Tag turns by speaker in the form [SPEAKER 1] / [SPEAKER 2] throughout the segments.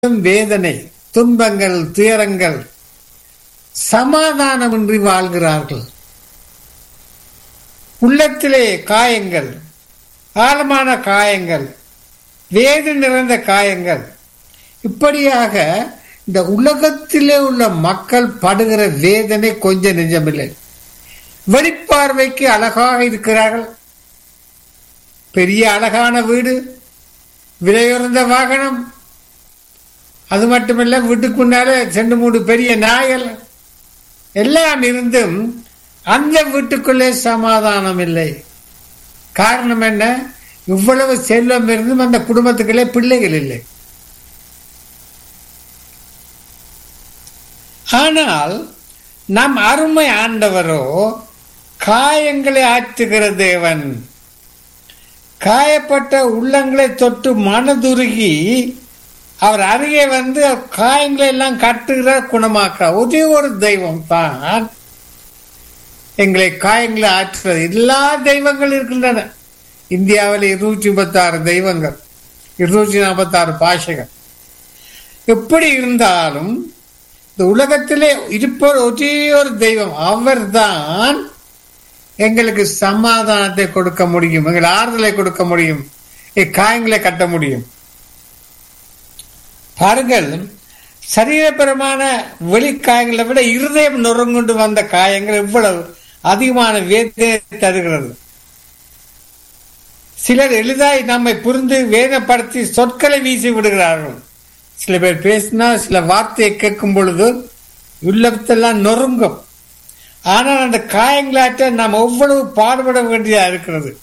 [SPEAKER 1] வேதனை துன்பங்கள் துயரங்கள் சமாதானமின்றி வாழ்கிறார்கள் உள்ளத்திலே காயங்கள் ஆழமான காயங்கள் வேதனை நிறைந்த காயங்கள் இப்படியாக இந்த உலகத்திலே உள்ள மக்கள் படுகிற வேதனை கொஞ்சம் நிஜமில்லை வெளிப்பார்வைக்கு அழகாக இருக்கிறார்கள் பெரிய அழகான வீடு விலையுறந்த வாகனம் அது மட்டுமல்ல வீட்டுக்கு முன்னால ரெண்டு மூணு பெரிய நாய்கள் எல்லாம் இருந்தும் அந்த வீட்டுக்குள்ளே சமாதானம் இல்லை காரணம் என்ன இவ்வளவு செல்வம் இருந்தும் அந்த குடும்பத்துக்குள்ளே பிள்ளைகள் இல்லை ஆனால் நம் அருமை ஆண்டவரோ காயங்களை ஆற்றுகிற தேவன் காயப்பட்ட உள்ளங்களை தொட்டு மனதுருகி அவர் அருகே வந்து காயங்களை எல்லாம் கட்டுகிறார் குணமாக்குறார் ஒரே ஒரு தெய்வம் தான் எங்களை காயங்களை ஆற்றுறது எல்லா தெய்வங்கள் இருக்கின்றன இந்தியாவில் இருநூற்றி முப்பத்தி ஆறு தெய்வங்கள் இருநூற்றி நாற்பத்தி ஆறு பாஷைகள் எப்படி இருந்தாலும் இந்த உலகத்திலே இருப்பவர் ஒரே ஒரு தெய்வம் அவர்தான் எங்களுக்கு சமாதானத்தை கொடுக்க முடியும் எங்கள் ஆறுதலை கொடுக்க முடியும் காயங்களை கட்ட முடியும் பாருங்கள் சரீரபரமான வெளிக்காயங்களை விட இருதயம் நொறுங்குண்டு வந்த காயங்கள் எவ்வளவு அதிகமான வேதனை தருகிறது சிலர் எளிதாய் நம்மை புரிந்து வேதப்படுத்தி சொற்களை வீசி விடுகிறார்கள் சில பேர் பேசினா சில வார்த்தையை கேட்கும் பொழுது உள்ளத்தெல்லாம் நொறுங்கும் ஆனால் அந்த காயங்களாற்ற நாம் எவ்வளவு பாடுபட வேண்டியதா இருக்கிறது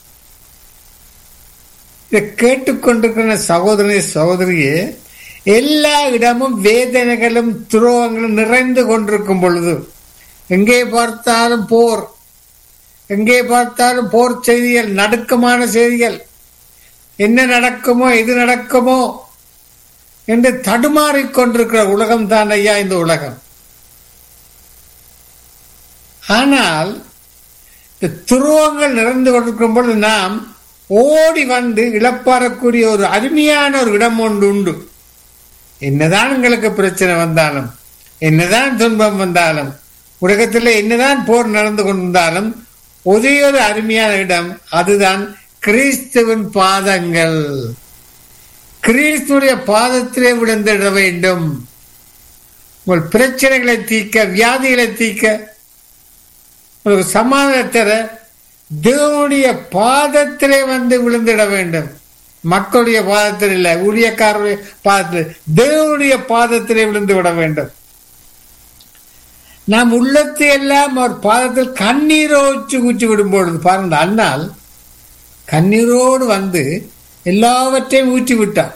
[SPEAKER 1] இதை கேட்டுக்கொண்டிருக்கிற சகோதரனே சகோதரியே எல்லா இடமும் வேதனைகளும் துரோகங்களும் நிறைந்து கொண்டிருக்கும் பொழுது எங்கே பார்த்தாலும் போர் எங்கே பார்த்தாலும் போர் செய்திகள் நடுக்கமான செய்திகள் என்ன நடக்குமோ எது நடக்குமோ என்று தடுமாறிக்கொண்டிருக்கிற உலகம் தான் ஐயா இந்த உலகம் ஆனால் இந்த துருவங்கள் நிறைந்து கொண்டிருக்கும் பொழுது நாம் ஓடி வந்து இழப்பாறக்கூடிய ஒரு அருமையான ஒரு இடம் ஒன்று உண்டு என்னதான் உங்களுக்கு பிரச்சனை வந்தாலும் என்னதான் துன்பம் வந்தாலும் உலகத்தில் என்னதான் போர் நடந்து கொண்டிருந்தாலும் ஒரே ஒரு அருமையான இடம் அதுதான் கிறிஸ்துவின் பாதங்கள் கிறிஸ்துடைய பாதத்திலே விழுந்திட வேண்டும் உங்கள் பிரச்சனைகளை தீர்க்க வியாதிகளை தீர்க்க உங்களுக்கு சமாதானத்தை தேவனுடைய பாதத்திலே வந்து விழுந்திட வேண்டும் மக்களுடைய பாதத்தில் இல்லை ஊழியக்காரருடைய பாதத்தில் தேவனுடைய பாதத்திலே விழுந்து விட வேண்டும் நாம் உள்ளத்தை எல்லாம் அவர் பாதத்தில் கண்ணீரோச்சு ஊற்றி விடும் பொழுது பாருங்க அண்ணால் கண்ணீரோடு வந்து எல்லாவற்றையும் ஊற்றி விட்டார்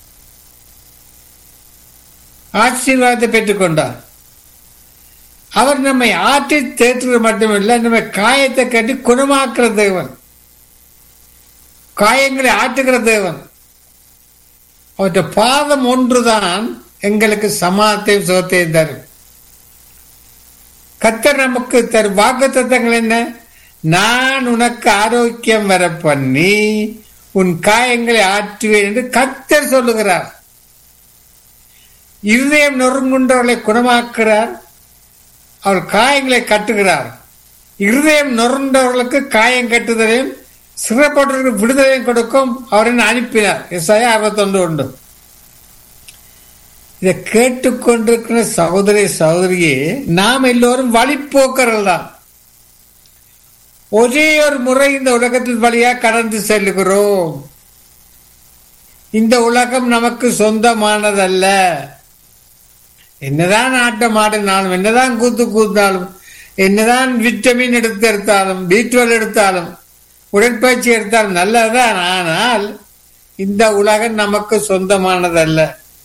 [SPEAKER 1] ஆசீர்வாதத்தை பெற்றுக்கொண்டார் அவர் நம்மை ஆற்றி தேற்றுவது மட்டுமில்லை நம்ம காயத்தை கட்டி குணமாக்குற தேவன் காயங்களை ஆற்றுகிற தேவன் அவற்றை பாதம் ஒன்றுதான் எங்களுக்கு சமாதத்தையும் சுகத்தையும் தரும் கத்தர் நமக்கு தரும் வாக்கு தத்தங்கள் என்ன நான் உனக்கு ஆரோக்கியம் வர பண்ணி உன் காயங்களை ஆற்றுவேன் என்று கத்தர் சொல்லுகிறார் இருதயம் நொறுங்குண்டவர்களை குணமாக்குறார் அவர் காயங்களை கட்டுகிறார் இருதயம் நொறுண்டவர்களுக்கு காயம் கட்டுதலையும் சிறப்பட்டவர்களுக்கு விடுதலையும் கொடுக்கும் அவர் என்ன அனுப்பினார் எஸ்ஐயா அறுபத்தொன்று உண்டு இதை கேட்டுக்கொண்டிருக்கிற சகோதரி சகோதரியே நாம் எல்லோரும் வழிப்போக்கர்கள் தான் ஒரே ஒரு முறை இந்த உலகத்தில் வழியா கடந்து செல்லுகிறோம் இந்த உலகம் நமக்கு சொந்தமானதல்ல என்னதான் ஆட்டம் ஆடினாலும் என்னதான் கூத்து கூத்தாலும் என்னதான் விட்டமின் எடுத்து எடுத்தாலும் பீட்ரோல் எடுத்தாலும் உடற்பயிற்சி எடுத்தாலும் நல்லதுதான் ஆனால் இந்த உலகம் நமக்கு சொந்தமானதல்ல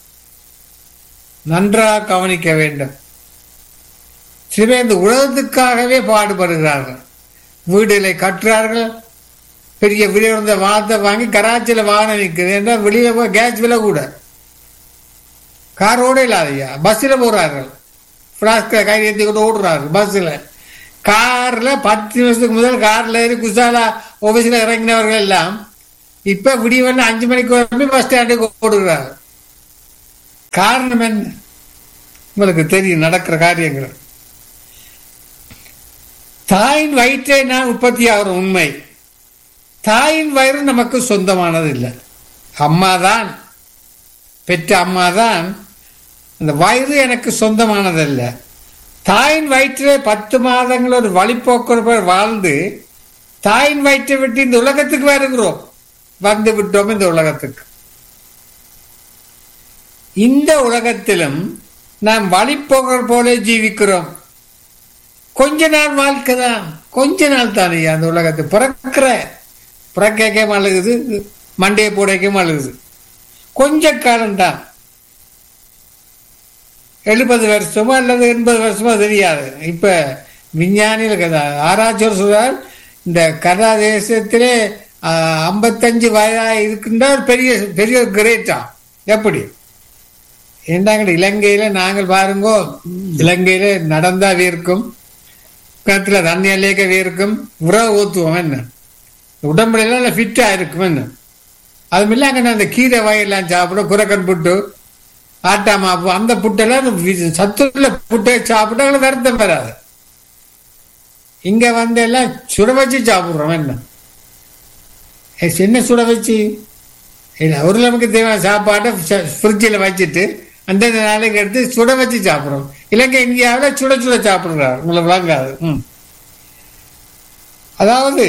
[SPEAKER 1] நன்றாக கவனிக்க வேண்டும் சில இந்த உலகத்துக்காகவே பாடுபடுகிறார்கள் வீடுகளை கட்டுறார்கள் பெரிய விலையுறந்த வாகனத்தை வாங்கி கராச்சியில் வாகனம் நிற்குது என்றால் வெளியே போய் கேஸ் விலை கூட கார் ஓட இல்லாதையா பஸ்ஸில் போகிறார்கள் ஃப்ளாஸ்கில் கை ஏற்றி கொண்டு ஓடுறார்கள் பஸ்ஸில் காரில் பத்து நிமிஷத்துக்கு முதல் காரில் ஏறி குசாலா ஆஃபீஸில் இறங்கினவர்கள் எல்லாம் இப்போ விடிய அஞ்சு மணிக்கு வரப்போ பஸ் ஸ்டாண்டுக்கு ஓடுகிறார்கள் காரணம் என்ன உங்களுக்கு தெரியும் நடக்கிற காரியங்கள் தாயின் வயிற்றை நான் உற்பத்தி ஆகிற உண்மை தாயின் வயிறு நமக்கு சொந்தமானது இல்லை அம்மா தான் பெற்ற அம்மா தான் அந்த வயிறு எனக்கு சொந்தமானதல்ல தாயின் வயிற்றிலே பத்து மாதங்கள் ஒரு வழிபோக்கு வாழ்ந்து தாயின் வயிற்றை விட்டு இந்த உலகத்துக்கு வருகிறோம் வந்து விட்டோம் இந்த உலகத்துக்கு இந்த உலகத்திலும் நாம் வழிபோக்கர் போல ஜீவிக்கிறோம் கொஞ்ச நாள் வாழ்க்கை தான் கொஞ்ச நாள் தானே அந்த உலகத்தை பிறக்கிற பிறக்க அழுகுது மண்டையை போடைக்கும் அழுகுது கொஞ்ச காலம்தான் எழுபது வருஷமோ அல்லது எண்பது வருஷமோ தெரியாது இப்ப விஞ்ஞானிகள் ஆராய்ச்சியர் சொல்றார் இந்த கனடா தேசத்திலே ஐம்பத்தஞ்சு வயதா இருக்கின்ற ஒரு பெரிய பெரிய கிரேட்டா எப்படி ஏண்டாங்க இலங்கையில நாங்கள் பாருங்கோ இலங்கையில நடந்தா வீர்க்கும் கிணத்துல தண்ணி அள்ளியக்க வீர்க்கும் உறவு ஊத்துவோம் என்ன உடம்புல எல்லாம் ஃபிட்டா இருக்கும் என்ன அது இல்லாங்க அந்த கீரை வகையெல்லாம் சாப்பிடும் குரக்கன் புட்டு ஆட்டா மாப்பு அந்த புட்டெல்லாம் சத்துள்ள புட்டை சாப்பிட்டா வருத்தம் வராது இங்க வந்து எல்லாம் சுட வச்சு சாப்பிடுறோம் என்ன என்ன சுட வச்சு இல்லை ஒரு நமக்கு தேவையான சாப்பாட்டை ஃப்ரிட்ஜில் வச்சுட்டு அந்தந்த நாளைக்கு எடுத்து சுட வச்சு சாப்பிட்றோம் இலங்கை இந்தியாவில் சுட சுட சாப்பிடுறாரு உங்களை விளங்காது ம் அதாவது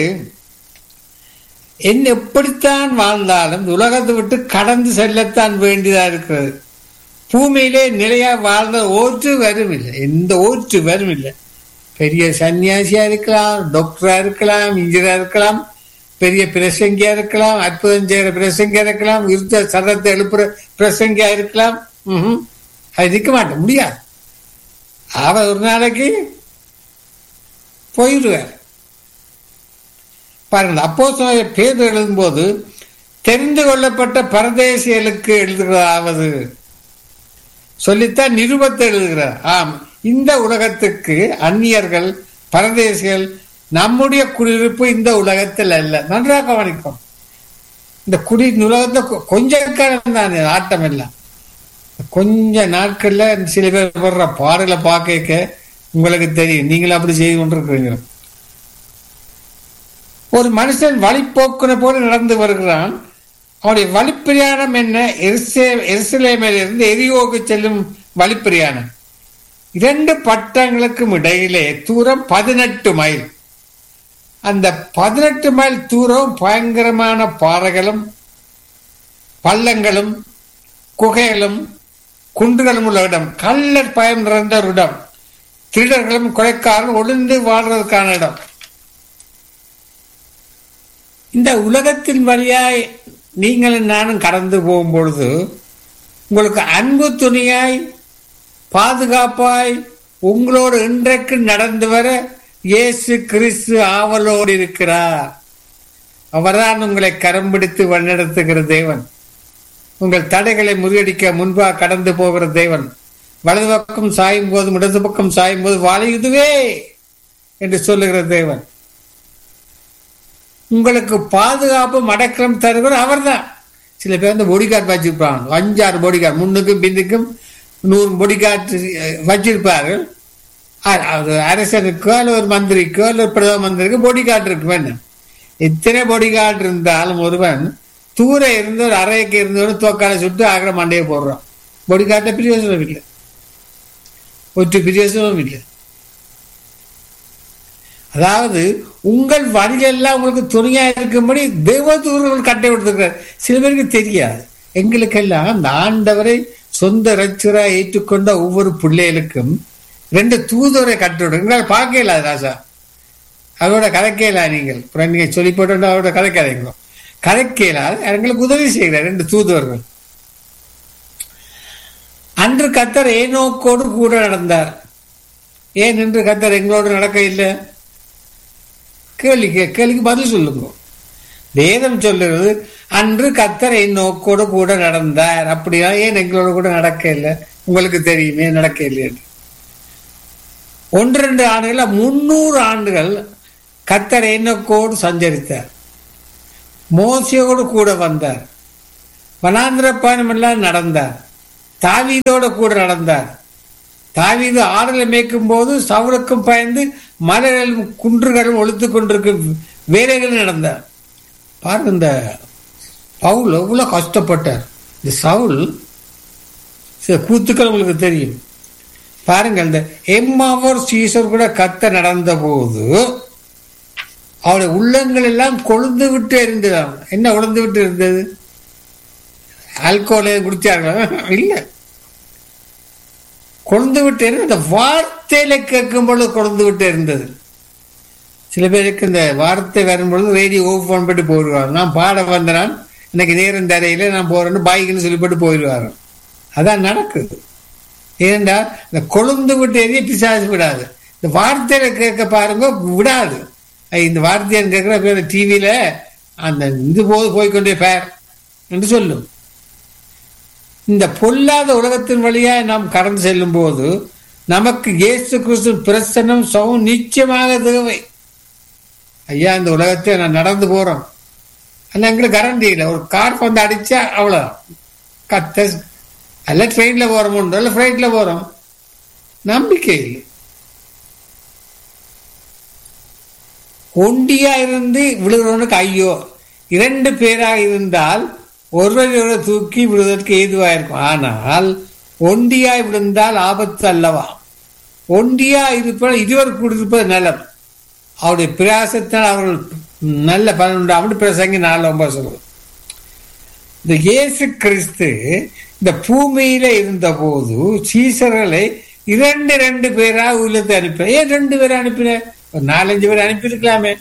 [SPEAKER 1] என்ன எப்படித்தான் வாழ்ந்தாலும் உலகத்தை விட்டு கடந்து செல்லத்தான் வேண்டியதா இருக்கிறது பூமியிலே நிலையா வாழ்ந்த ஓற்று வரும் இல்லை எந்த ஓற்று வரும் இல்லை பெரிய சன்னியாசியா இருக்கலாம் டாக்டரா இருக்கலாம் இன்ஜினியரா இருக்கலாம் பெரிய பிரசங்கியா இருக்கலாம் அற்புதம் செய்யற பிரசங்கியா இருக்கலாம் இருந்த சதத்தை எழுப்புற பிரசங்கியா இருக்கலாம் அது இருக்க மாட்டேன் முடியாது அவர் ஒரு நாளைக்கு போயிடுவார் பாருங்கள் அப்போ பேர் எழுதும்போது தெரிந்து கொள்ளப்பட்ட பரதேசிகளுக்கு எழுதுகிறதாவது சொல்லித்தான் நிருபத்தை எழுதுகிறார் ஆம் இந்த உலகத்துக்கு அந்நியர்கள் பரதேசிகள் நம்முடைய குடியிருப்பு இந்த உலகத்தில் அல்ல நன்றாக கவனிக்கும் இந்த குடி உலகத்தை கொஞ்ச காலம் தான் ஆட்டம் எல்லாம் கொஞ்ச நாட்கள்ல சில பேர் போடுற பாடலை பார்க்க உங்களுக்கு தெரியும் நீங்களும் அப்படி செய்து கொண்டிருக்கிறீங்க ஒரு மனுஷன் வழிப்போக்குன போல நடந்து வருகிறான் அவனுடைய வழிப்பிரயாணம் என்ன எருசலேமிலிருந்து எரியோக்கு செல்லும் வழிப்பிரயாணம் இரண்டு பட்டங்களுக்கும் இடையிலே தூரம் பதினெட்டு மைல் அந்த பதினெட்டு மைல் தூரம் பயங்கரமான பாறைகளும் பள்ளங்களும் குகைகளும் குன்றுகளும் உள்ள இடம் கல்லர் பயம் நிறைந்த ஒரு இடம் திருடர்களும் கொலைக்காரரும் ஒளிந்து வாழ்றதுக்கான இடம் இந்த உலகத்தின் வழியாய் நீங்களும் நானும் கடந்து போகும் பொழுது உங்களுக்கு அன்பு துணியாய் பாதுகாப்பாய் உங்களோடு இன்றைக்கு நடந்து வர இயேசு கிறிஸ்து ஆவலோடு இருக்கிறார் அவர்தான் உங்களை கரம் பிடித்து வழிநடத்துகிற தேவன் உங்கள் தடைகளை முறியடிக்க முன்பாக கடந்து போகிற தேவன் வலது பக்கம் சாயும் போதும் இடது பக்கம் சாயும் போது வாழியுதுவே என்று சொல்லுகிற தேவன் உங்களுக்கு பாதுகாப்பு மடக்கம் தருகிற அவர் தான் சில பேர் வந்து பொடிகார்ட் வச்சிருப்பாங்க அஞ்சாறு பொடிகார்ட் முன்னுக்கும் பின்னுக்கும் நூறு பொடிகார்ட் வச்சிருப்பார்கள் அது அரசனுக்கோ அல்ல ஒரு மந்திரிக்கோ அல்ல ஒரு பிரதம மந்திரிக்கோ பொடிகார்ட் இருக்கும் என்ன எத்தனை பொடிகார்ட் இருந்தாலும் ஒருவன் தூர இருந்து ஒரு அறைக்கு இருந்தவனு தோக்கால சுட்டு ஆகிற மண்டையை போடுறான் பொடிகார்ட்ட பிரியோசனம் இல்லை ஒற்று பிரியோசனம் இல்லை அதாவது உங்கள் வழியெல்லாம் உங்களுக்கு துணையா இருக்கும்படி தேவதூர்கள் கட்டை விடுத்துக்கிறார் சில பேருக்கு தெரியாது எங்களுக்கெல்லாம் அந்த ஆண்டவரை சொந்த ரச்சரா ஏற்றுக்கொண்ட ஒவ்வொரு பிள்ளைகளுக்கும் ரெண்டு தூதுவரை கட்டு எங்களால் பார்க்கல ராசா அவரோட கதைக்கல நீங்கள் அப்புறம் நீங்க சொல்லி போட்டு அவரோட கதைக்காதீங்களோ கதைக்கலாது எங்களுக்கு உதவி செய்கிறார் ரெண்டு தூதுவர்கள் அன்று கத்தர் ஏனோக்கோடு கூட நடந்தார் ஏன் என்று கத்தர் எங்களோடு நடக்க இல்லை கேள்வி கேள்விக்கு பதில் சொல்லுங்க வேதம் சொல்லுறது அன்று கத்தர் என் நோக்கோடு கூட நடந்தார் அப்படியா ஏன் எங்களோட கூட நடக்க இல்லை உங்களுக்கு தெரியுமே நடக்க இல்லை ஒன்று ரெண்டு ஆண்டுகள் முன்னூறு ஆண்டுகள் கத்தர் என்னோக்கோடு சஞ்சரித்தார் மோசியோடு கூட வந்தார் வனாந்திர பயணம் எல்லாம் நடந்தார் தாவீதோட கூட நடந்தார் தாவீது ஆடலை மேய்க்கும் போது சவுலுக்கும் பயந்து மலைகளும் குன்றுகளும் ஒழித்து கொண்டிருக்கும் வேலைகள் நடந்தார் பாருங்க இந்த பவுல் எவ்வளவு கஷ்டப்பட்டார் இந்த சவுல் சில கூத்துக்கள் உங்களுக்கு தெரியும் பாருங்க இந்த எம்மாவோர் சீசர் கூட கத்த நடந்த போது அவருடைய உள்ளங்கள் எல்லாம் கொழுந்து விட்டு எரிந்ததாம் என்ன கொழுந்து விட்டு இருந்தது ஆல்கோலை குடிச்சார்களா இல்லை கொழுந்து விட்டு இருந்தது அந்த வார்த்தையில கேட்கும் பொழுது கொழுந்து விட்டு இருந்தது சில பேருக்கு இந்த வார்த்தை வரும்பொழுது ரேடியோ ஓஃப் பண்ணிட்டு போயிடுவாங்க நான் பாட வந்தனான் இன்னைக்கு நேரம் தரையில நான் போறேன்னு பைக்குன்னு சொல்லிப்பட்டு போயிடுவாங்க அதான் நடக்குது ஏனென்றா இந்த கொழுந்து விட்டு எரிய பிசாசு விடாது இந்த வார்த்தையில கேட்க பாருங்க விடாது இந்த வார்த்தையான்னு கேட்கிற பேர் டிவியில அந்த இது போது போய்கொண்டே பேர் என்று சொல்லும் இந்த பொல்லாத உலகத்தின் வழியா நாம் கடந்து செல்லும் போது நமக்கு இயேசு கிறிஸ்து பிரசன்னம் சவும் நிச்சயமாக தேவை ஐயா இந்த உலகத்தை நான் நடந்து போறோம் ஆனால் எங்களுக்கு கரண்டி இல்லை ஒரு கார் வந்து அடிச்சா அவ்வளோ கத்த அல்ல ட்ரெயின்ல போறோம் உண்டு அல்ல ஃப்ளைட்ல போறோம் நம்பிக்கை இல்லை ஒண்டியா இருந்து விழுகிறவனுக்கு ஐயோ இரண்டு பேராக இருந்தால் ஒருவரை தூக்கி விழுவதற்கு ஏதுவா இருக்கும் ஆனால் ஒண்டியாய் விழுந்தால் ஆபத்து அல்லவா ஒண்டியா இருப்ப இருவர் கூடியிருப்பது நலம் அவருடைய பிரயாசத்தால் அவர்கள் நல்ல பலன் உண்டு பிரசங்கி நாலு ஒன்பது சொல்லுவோம் இந்த இயேசு கிறிஸ்து இந்த பூமியில இருந்த போது சீசர்களை இரண்டு ரெண்டு பேரா உள்ளத்தை அனுப்ப ஏன் ரெண்டு பேரை அனுப்பின ஒரு நாலஞ்சு பேர் அனுப்பியிருக்கலாமே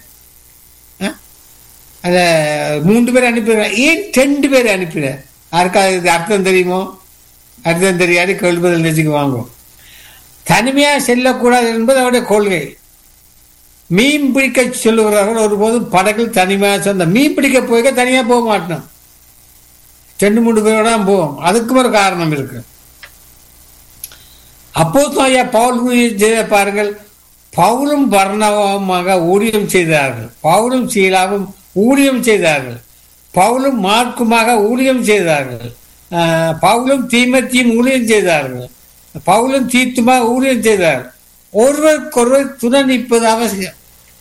[SPEAKER 1] அத மூன்று பேர் அனுப்பியிருக்கலாம் ஏன் ரெண்டு பேர் அனுப்பின யாருக்காவது இது அர்த்தம் தெரியுமோ அர்த்தம் தெரியாது கேள்விபதில் நினைச்சுக்கு வாங்கும் தனிமையா செல்லக்கூடாது என்பது அவருடைய கொள்கை மீன் பிடிக்க சொல்லுகிறார்கள் ஒருபோதும் படகில் தனிமையா சொந்த மீன் பிடிக்க போய்க்க தனியா போக மாட்டோம் ரெண்டு மூணு பேரோட தான் போவோம் அதுக்கும் ஒரு காரணம் இருக்கு அப்போதும் ஐயா பவுல் செய்த பாருங்கள் பவுலும் பர்ணவமாக ஊழியம் செய்தார்கள் பவுலும் சீலாவும் ஊழியம் செய்தார்கள் பவுலும் மார்க்குமாக ஊழியம் செய்தார்கள் பவுலும் தீமத்தியும் ஊழியம் செய்தார்கள் பவுலும் தீத்துமாக ஊழியம் செய்தார்கள் ஒருவருக்கொருவர் துணை நிற்பது அவசியம்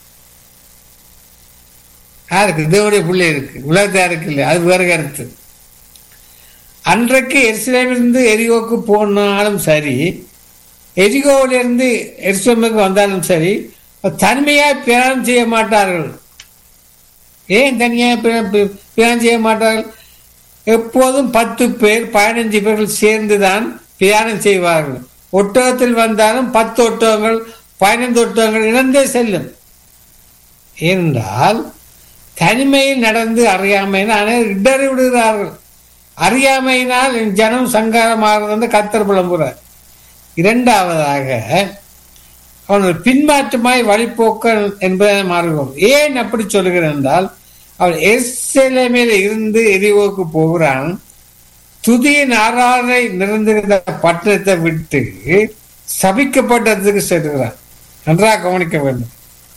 [SPEAKER 1] யாருக்கு தேவனுடைய பிள்ளை இருக்கு உலகத்தாருக்கு இல்லை அது வேறு கருத்து அன்றைக்கு எருசலேமிலிருந்து எரிகோக்கு போனாலும் சரி எரிகோவிலிருந்து எருசலேமுக்கு வந்தாலும் சரி தனிமையாக பிரயாணம் செய்ய மாட்டார்கள் ஏன் தனியாக பிரயாணம் செய்ய மாட்டார்கள் எப்போதும் பத்து பேர் பதினஞ்சு பேர்கள் சேர்ந்துதான் பிரயாணம் செய்வார்கள் ஒட்டகத்தில் வந்தாலும் பத்து ஒட்டகங்கள் பதினைந்து ஒட்டகங்கள் இணைந்தே செல்லும் ஏனென்றால் தனிமையில் நடந்து அறியாமையினால் இடறி விடுகிறார்கள் அறியாமையினால் என் ஜனம் சங்காரமாகிறது என்று கத்தர் புலம்புறார் இரண்டாவதாக அவன் பின்மாற்றமாய் வழிபோக்கன் என்பதை மாறுவோம் ஏன் அப்படி சொல்கிறேன் என்றால் அவன் எஸ்எல்எம்ல இருந்து எரிவோக்கு போகிறான் துதியின் ஆறாரை நிறைந்திருந்த பட்டணத்தை விட்டு சபிக்கப்பட்டதுக்கு செல்கிறான் நன்றாக கவனிக்க வேண்டும்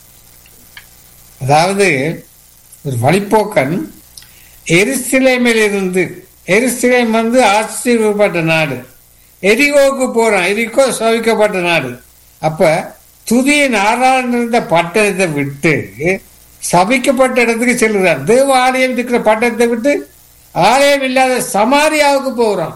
[SPEAKER 1] அதாவது ஒரு வழிப்போக்கன் எரிசிலைமையில் இருந்து எரிசிலைம் வந்து ஆசீர்வப்பட்ட நாடு எரிகோவுக்கு போறான் எரிகோ சவிக்கப்பட்ட நாடு அப்ப துதியின் ஆறாண்டு இருந்த பட்டணத்தை விட்டு சபிக்கப்பட்ட இடத்துக்கு செல்கிறான் தேவ ஆலயம் இருக்கிற பட்டணத்தை விட்டு ஆலயம் இல்லாத சமாரியாவுக்கு போகிறான்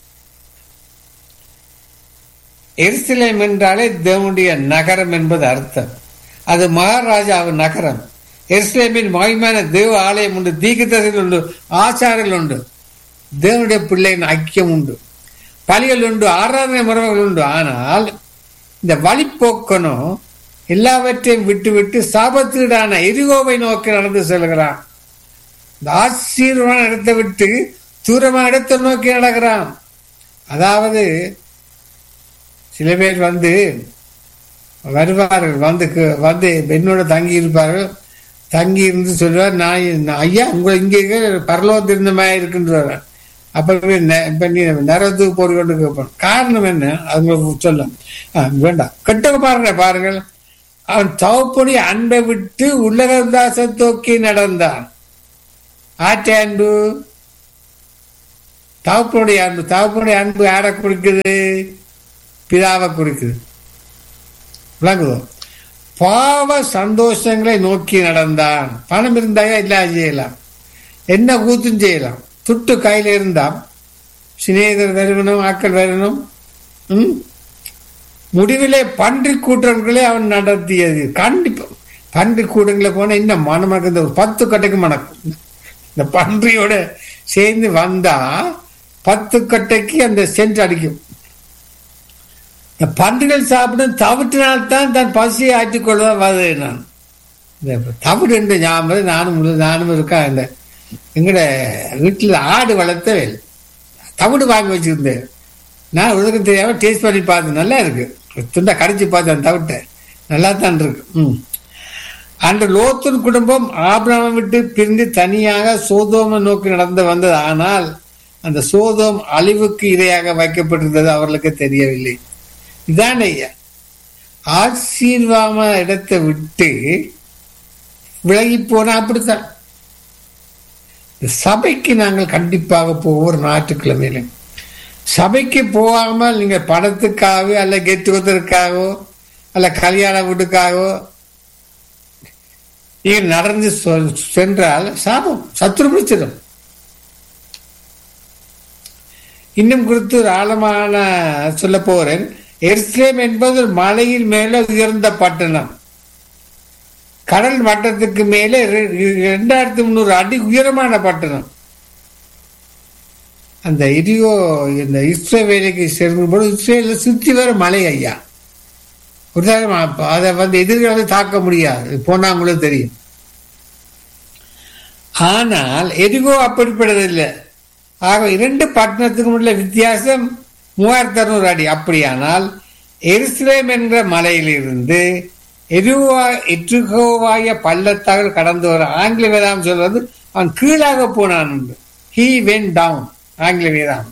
[SPEAKER 1] எரிசிலம் என்றாலே தேவனுடைய நகரம் என்பது அர்த்தம் அது மகாராஜாவின் நகரம் எருசலேமின் மகிமான தேவ ஆலயம் உண்டு தீர்க்கதரில் உண்டு ஆச்சாரங்கள் உண்டு தேவனுடைய பிள்ளையின் ஐக்கியம் உண்டு பலிகள் உண்டு ஆராதனை முறைகள் உண்டு ஆனால் இந்த வழிப்போக்கனும் எல்லாவற்றையும் விட்டு விட்டு சாபத்தீடான எரிகோவை நோக்கி நடந்து செல்கிறான் இந்த ஆசீர்வான இடத்தை விட்டு தூரமான இடத்தை நோக்கி நடக்கிறான் அதாவது சில பேர் வந்து வருவார்கள் வந்து வந்து என்னோட தங்கி இருப்பார்கள் தங்கி இருந்து சொல்லுவார் நான் ஐயா உங்களை இங்கே இருக்க பரலோகத்தில் இருந்த மாதிரி இருக்குன்றார் அப்ப இப்ப நீ நரத்துக்கு போய் கொண்டு கேட்பான் காரணம் என்ன அது சொல்ல வேண்டாம் கெட்ட பாருங்க பாருங்கள் அவன் தவப்படி அன்பை விட்டு உலக உல்லாச தோக்கி நடந்தான் ஆற்ற அன்பு தகப்பனுடைய அன்பு தகப்பனுடைய அன்பு யாரை குறிக்குது பிதாவை குறிக்குது விளங்குதோ பாவ சந்தோஷங்களை நோக்கி நடந்தான் பணம் இருந்தாங்க எல்லாம் செய்யலாம் என்ன கூத்தும் செய்யலாம் துட்டு கையில் இருந்தா சிநேகர் வரணும் ஆக்கள் வரணும் ம்? முடிவிலே பன்றி கூட்டங்களே அவன் நடத்தியது கண்டிப்பா பன்றி கூட்டங்களை போனா இன்னும் மனமக்கு இந்த ஒரு பத்து கட்டைக்கு மணக்கும் இந்த பன்றியோட சேர்ந்து வந்தா பத்து கட்டைக்கு அந்த சென்ட் அடிக்கும் இந்த பன்றிகள் சாப்பிடும் தவிட்டினால்தான் தன் பசியை ஆற்றிக் கொள்வதா வருது நான் இந்த தவிடு என்று ஞாபகம் நானும் உள்ள- நானும் இருக்கா இந்த எங்கட வீட்டில் ஆடு வளர்த்தவே இல்லை. தவிடு வாங்கி வச்சிருந்தேன் நான் உதவி தெரியாம டேஸ்ட் பண்ணி பார்த்தேன் நல்லா இருக்கு துண்டா கடிச்சு பார்த்தேன் தவிட்ட நல்லா தான் இருக்கு ம் அன்று லோத்தின் குடும்பம் ஆபிரமை விட்டு பிரிந்து தனியாக சோதோமை நோக்கி நடந்து வந்தது ஆனால் அந்த சோதோம் அழிவுக்கு இரையாக வைக்கப்பட்டிருந்தது அவர்களுக்கு தெரியவில்லை இதான் ஐயா ஆசீர்வாம இடத்தை விட்டு விலகி போனா அப்படித்தான் இந்த சபைக்கு நாங்கள் கண்டிப்பாக போவோம் ஒரு ஞாயிற்றுக்கிழமையிலும் சபைக்கு போகாமல் நீங்க பணத்துக்காகவோ அல்ல கெத்துவதற்காகவோ அல்ல கல்யாண வீட்டுக்காகவோ நீங்க நடந்து சொ- சென்றால் சாபம் சத்துரு பிடிச்சிடும் இன்னும் குறித்து ஒரு ஆழமான சொல்ல போறேன் எருசலேம் என்பது ஒரு மலையின் மேல உயர்ந்த பட்டணம் கடல் மட்டத்துக்கு மேலே இரண்டாயிரத்தி முந்நூறு அடி உயரமான பட்டணம் அந்த இரியோ இந்த இஸ்ரேவேலுக்கு செல்லும்போது இஸ்ரேல சுற்றி வர மலை ஐயா ஒரு தடவை அப்ப அதை வந்து எதிரிகள் வந்து தாக்க முடியாது போனாங்களும் தெரியும் ஆனால் எரிகோ அப்படிப்பட்டதில்லை ஆக இரண்டு பட்டணத்துக்கும் உள்ள வித்தியாசம் மூவாயிரத்தி அறுநூறு அடி அப்படியானால் எருசலேம் என்ற மலையிலிருந்து எருவா எற்றுகோவாய பள்ளத்தாக்கள் கடந்து வர ஆங்கில வேதாம் சொல்வது அவன் கீழாக போனான் ஹீ வென் டவுன் ஆங்கில வேதாம்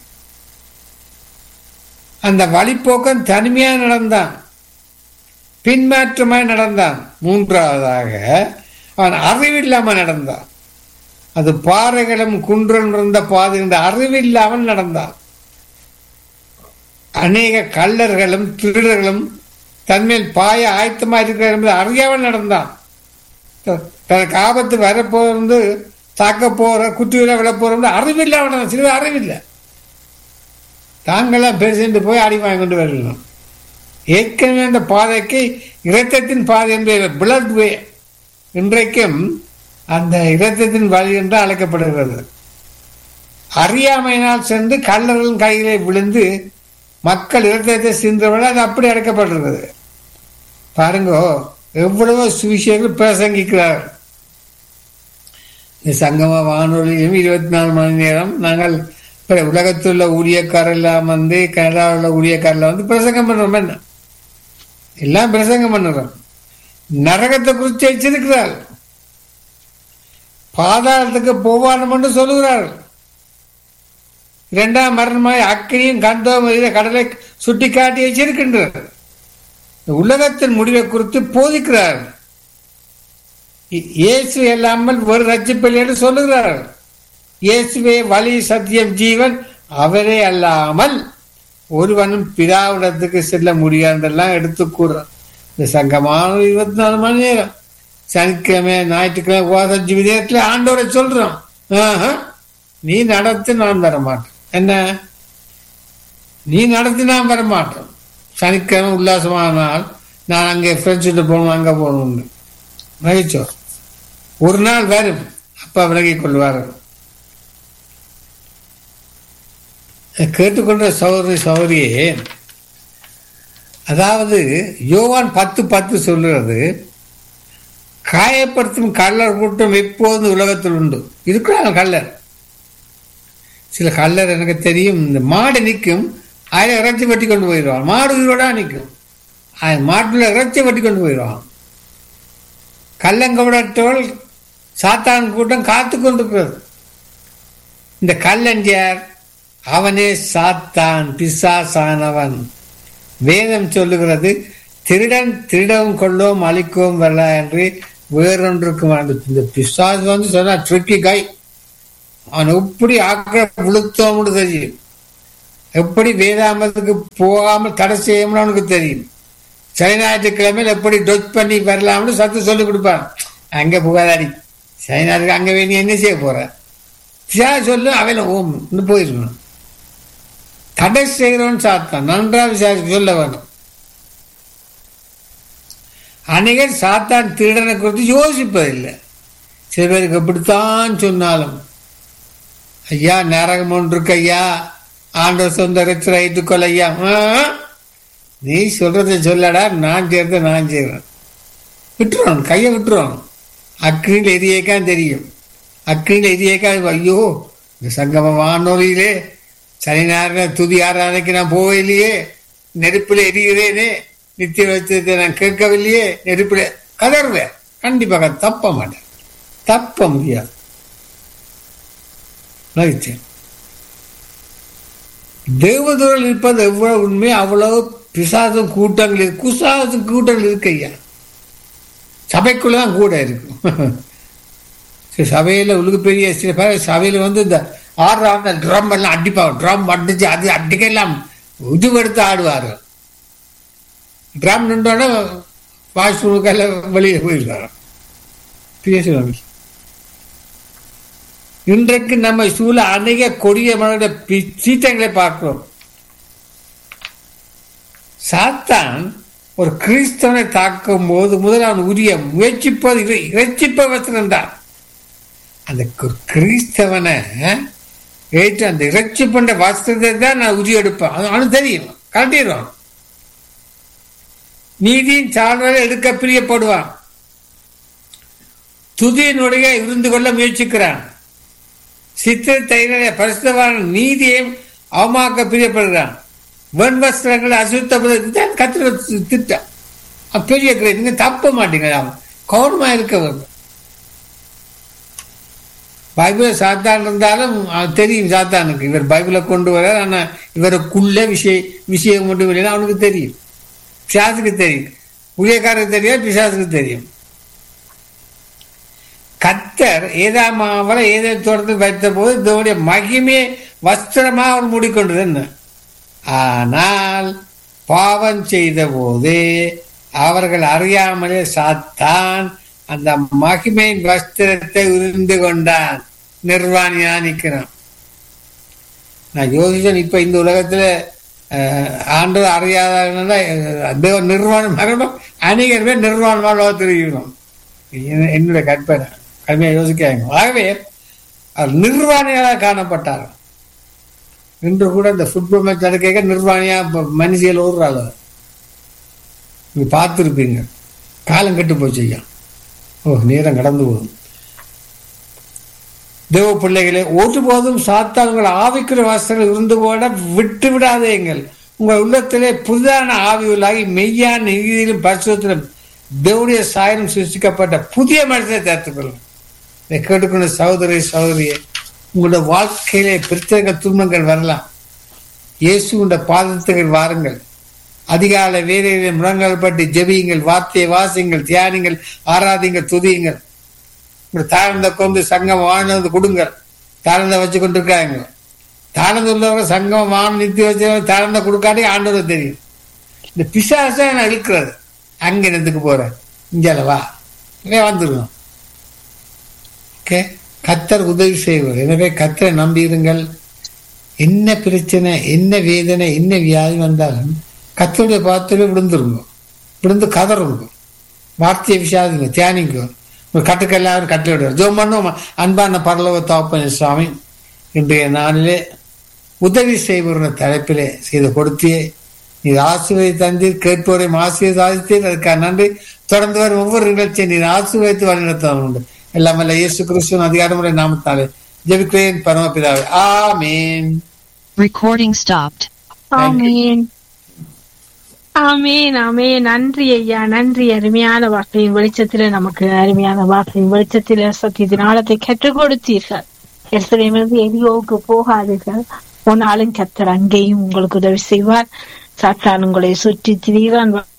[SPEAKER 1] அந்த வழிப்போக்கன் தனிமையா நடந்தான் பின்மாற்றமாய் நடந்தான் மூன்றாவதாக அவன் அறிவில்லாம நடந்தான் அது பாறைகளும் குன்றும் இருந்த பாதை என்ற அறிவில்லாமல் நடந்தான் அநேக கள்ளர்களும் திருடர்களும் தன்மேல் பாய ஆயத்தமா இருக்கிறார் என்பதை அறியாமல் நடந்தான் த- தனக்கு ஆபத்து வரப்போறது தாக்க போற குட்டியில விழ போறது அறிவில்லாமல் நடந்தான் சில பேர் அறிவில்லை தாங்களாம் பெருசென்று போய் அடி வாங்கி கொண்டு வரணும் ஏற்கனவே அந்த பாதைக்கு இரத்தத்தின் பாதை என்ற பிளட் வே இன்றைக்கும் அந்த இரத்தத்தின் வழி என்று அழைக்கப்படுகிறது அறியாமையினால் சென்று கள்ளர்களின் கையிலே விழுந்து மக்கள் இரத்தத்தை சிந்தவர்கள் அது அப்படி அழைக்கப்படுகிறது பாருங்க எவ்வளவோ சுவிசேஷங்கள் பிரசங்கிக்கிறார்கள் இந்த சங்கம வானொலியும் இருபத்தி நாலு மணி நேரம் நாங்கள் பிற உலகத்தில் உள்ள ஊழியக்காரெல்லாம் வந்து கனடாவில் உள்ள ஊழியக்காரெல்லாம் வந்து பிரசங்கம் பண்றோம் என்ன எல்லாம் பிரசங்கம் பண்ணுறோம் நரகத்தை குறித்து எச்சரிக்கிறார் பாதாளத்துக்கு போவானம் என்று சொல்லுகிறார்கள் இரண்டாம் மரணமாய் அக்கினியும் கந்தோம் எய்த கடலை சுட்டி காட்டி எச்சரிக்கின்றார் இந்த உலகத்தின் முடிவை குறித்து போதிக்கிறார் இ- இயேசு இல்லாமல் ஒரு ரட்சிப்பில் என்று சொல்லுகிறார்கள் இயேசுவே வழி சத்தியம் ஜீவன் அவரே அல்லாமல் ஒருவனும் பிதாவிடத்துக்கு செல்ல முடியாதெல்லாம் எடுத்து கூறுறார் இந்த சங்கமான இருபத்தி நாலு மணி நேரம் சனிக்கிழமை ஞாயிற்றுக்கிழமை உபவாச ஜீவிதத்தில் ஆண்டவரை சொல்றோம் ஆஹா, நீ நடத்தி நான் வர மாட்டேன் என்ன நீ நடத்தி நான் வர மாட்டேன் சனிக்கிழமை உல்லாசமானால் நான் அங்கே ஃப்ரெண்ட்ஸ்கிட்ட போகணும் அங்கே போகணும்னு மகிழ்ச்சோம் ஒரு நாள் வரும் அப்பா விலகிக் கொள்வார்கள் கேட்டுக்கொண்ட சௌரி சௌரியே அதாவது யோவான் பத்து பத்து சொல்லுறது காயப்படுத்தும் கள்ளர் கூட்டம் எப்போது உலகத்தில் உண்டு இருக்கிறாங்க கள்ளர் சில கள்ளர் எனக்கு தெரியும் இந்த மாடு நிற்கும் அதில் இறைச்சி வெட்டி கொண்டு போயிடுவான் மாடு உயிரோட நிற்கும் அது மாட்டுல இறைச்சி வெட்டி கொண்டு போயிடுவான் கள்ளங்கவிடற்றவள் சாத்தான் கூட்டம் காத்து கொண்டிருக்கிறது இந்த கல்லஞ்சியார் அவனே சாத்தான் பிசாசானவன் வேதம் சொல்லுகிறது திருடன் திருடவும் கொள்ளவும் அழிக்கவும் வரல என்று வேறொன்றுக்கு வாழ்ந்து இந்த பிசாசு வந்து சொன்னா ட்ரிக்கி கை அவன் எப்படி ஆக்க விழுத்தோம்னு தெரியும் எப்படி வேதாமத்துக்கு போகாமல் தடை செய்யணும்னு அவனுக்கு தெரியும் சனி ஞாயிற்றுக்கிழமையில் எப்படி டொச் பண்ணி வரலாம்னு சத்து சொல்லி கொடுப்பான் அங்க புகாதாடி சனி ஞாயிற்றுக்கு அங்க வேண்டி என்ன செய்ய போற பிசா சொல்லு அவன் ஓம் போயிருக்கணும் தடை செய்கிறவன் சாத்தான் நன்றா விசாரிச்சு சொல்ல வேணும் அநேகர் சாத்தான் திருடனை குறித்து யோசிப்பதில்லை சில பேருக்கு எப்படித்தான் சொன்னாலும் ஐயா நரகம் ஒன்று இருக்கு ஐயா ஆண்டவர் சொந்த ரச்சனை ஏற்றுக்கொள்ள ஐயா ஆ, நீ சொல்றதை சொல்லடா நான் செய்யறத நான் செய்கிறேன் விட்டுருவான் கையை விட்டுருவான் அக்னியில் எரியேக்கான் தெரியும் அக்னியில் எரியேக்கா ஐயோ இந்த சங்கம வானொலியிலே சனி ஞாயிறு துதி ஆராதனைக்கு நான் போகலையே நெருப்பில் எரிகிறேனே நித்திய வச்சதை நான் கேட்கவில்லையே நெருப்பில் கதறுவேன் கண்டிப்பாக தப்ப மாட்டேன் தப்ப முடியாது மகிழ்ச்சி தேவதூரில் இருப்பது எவ்வளவு உண்மை அவ்வளவு பிசாசும் கூட்டங்கள் இருக்கு குசாசும் கூட்டங்கள் இருக்கு ஐயா சபைக்குள்ள தான் கூட இருக்கும் சரி, சபையில உலக பெரிய சில பேர் சபையில வந்து இந்த ஆடுறாங்க ட்ரம் எல்லாம் அடிப்பாங்க ட்ரம் அடிச்சு அது அடிக்கலாம் உதுவெடுத்து ஆடுவார்கள் ட்ரம் நின்றோடனே வாஷ்ரூமுக்கெல்லாம் வெளியே போயிருக்காங்க பேசுவாங்க இன்றைக்கு நம்ம சூழ அநேக கொடிய மனித சீட்டங்களை பார்க்கிறோம் சாத்தான் ஒரு கிறிஸ்தவனை தாக்கும் போது முதல் அவன் உரிய முயற்சிப்பது இறை- இறைச்சிப்பவன் தான் அந்த கு- கிறிஸ்தவனை ஏற்று அந்த இறைச்சி பண்ற வஸ்திரத்தை தான் நான் உரி எடுப்பேன் அது அவனுக்கு தெரியும் கட்டிடுவான் நீதியின் சார்வரை எடுக்க பிரியப்படுவான் துதியினுடைய இருந்து கொள்ள முயற்சிக்கிறான் சித்திர தைரிய பரிசுத்தவான நீதியை அவமாக்க பிரியப்படுகிறான் வெண் வஸ்திரங்களை அசுத்தப்படுத்தான் கத்திர திட்டம் அப்ப பெரிய கிரே நீங்க தப்ப மாட்டீங்களா கவனமா இருக்க வேண்டும் பைபிள சாத்தான் இருந்தாலும் அவன் தெரியும் சாத்தானுக்கு இவர் பைபிளை கொண்டு வர ஆனா இவருக்குள்ள விஷய விஷயம் கொண்டு வரல அவனுக்கு தெரியும் பிசாசுக்கு தெரியும் ஊழியக்காரருக்கு தெரியும் பிசாசுக்கு தெரியும் கத்தர் ஏதாமாவரை ஏதோ தொடர்ந்து வைத்த போது இதோடைய மகிமையை வஸ்திரமா அவர் மூடிக்கொண்டது என்ன ஆனால் பாவம் செய்த போது அவர்கள் அறியாமலே சாத்தான் அந்த மகிமையின் வஸ்திரத்தை உரிந்து கொண்டான் நிர்வாணியா நிற்கிறான் நான் யோசிச்சேன் இப்ப இந்த உலகத்துல அஹ், ஆண்டவர் அறியாத நிர்வாணம் மரணம் அநேகர் பேர் நிர்வாணமாக லோகத்தில் இருக்கணும் இது என்னுடைய கற்பனை கடுமையாக யோசிக்காங்க ஆகவே அவர் நிர்வாணிகளாக காணப்பட்டார் இன்று கூட இந்த ஃபுட்பால் மேட்ச் நடக்க நிர்வாணியா இப்ப மனுஷியல் ஓடுறாள் நீங்க பார்த்துருப்பீங்க காலம் கெட்டு போச்சு ஐயா ஓ நேரம் கடந்து போதும் தேவ பிள்ளைகளே ஒருபோதும் சாத்தான் உங்கள் ஆவிக்குரிய வாசனை இருந்து போட விட்டு விடாதேங்கள் உங்கள் உள்ளத்திலே புதிதான ஆவியுள்ளாகி மெய்யான நீதியிலும் பரிசுத்திலும் தேவனுடைய சாயலும் சிருஷ்டிக்கப்பட்ட புதிய மனிதனை சேர்த்துக்கொள்ளும் இதை கேட்டுக்கொண்ட சகோதரி சகோதரியே உங்களுடைய வாழ்க்கையிலே பிரத்யேக துன்பங்கள் வரலாம் இயேசுண்ட பாதத்துகள் வாருங்கள் அதிகாலை வேலையிலே முழங்கால் பட்டு ஜெபியுங்கள் வார்த்தையை வாசியுங்கள் தியானிங்கள் ஆராதிங்கள் துதியுங்கள் இப்படி தாழ்ந்த கொண்டு சங்கம் வாழ்ந்து கொடுங்கள் தாழ்ந்த வச்சு கொண்டிருக்காங்க தாழ்ந்து உள்ளவங்க சங்கம் வாங்க நிறுத்தி வச்சவங்க தாழ்ந்த கொடுக்காட்டி ஆண்டவர் தெரியும் இந்த பிசாசை நான் இழுக்கிறது அங்க நிறத்துக்கு போறேன் இஞ்சால வா இங்கே வந்துருவோம் ஓகே கத்தர் உதவி செய்வார் எனவே கத்தரை நம்பியிருங்கள் என்ன பிரச்சனை என்ன வேதனை என்ன வியாதி வந்தாலும் கத்தருடைய பாத்திர விழுந்துருங்க விழுந்து கதறுங்க வார்த்தையை விஷாதுங்க தியானிங்க ஒரு கட்டுக்கெல்லாம் கட்டளை விடுவார் ஜோம் பண்ணும் அன்பான பரலோக தாப்பன் சுவாமி இன்றைய நாளிலே உதவி செய்பவர்கள் தலைப்பிலே செய்து கொடுத்தியே நீர் ஆசிர்வதி தந்தீர் கேட்போரை ஆசீர்வாதித்தீர் அதுக்காக நன்றி தொடர்ந்து வரும் ஒவ்வொரு நிகழ்ச்சியை நீர் ஆசீர்வதித்து வழிநடத்த உண்டு எல்லாம் அல்ல இயேசு கிறிஸ்துவின் அதிகாரமுறை நாமத்தாலே ஜெபிக்கிறேன் பரமபிதாவே ஆமீன்
[SPEAKER 2] Recording stopped.
[SPEAKER 3] ஆமீன் ஆமீன் ஆமீன் நன்றி ஐயா நன்றி அருமையான வார்த்தையின் வெளிச்சத்தில நமக்கு அருமையான வார்த்தையின் வெளிச்சத்தில சத்தியத்தின் ஆழத்தை கற்றுக் கொடுத்தீர்கள் எருசலேமிலிருந்து எரியோவுக்கு போகாதீர்கள் போனாலும் கத்தர் அங்கேயும் உங்களுக்கு உதவி செய்வார் சாத்தான் உங்களை சுற்றி திரிகிறான்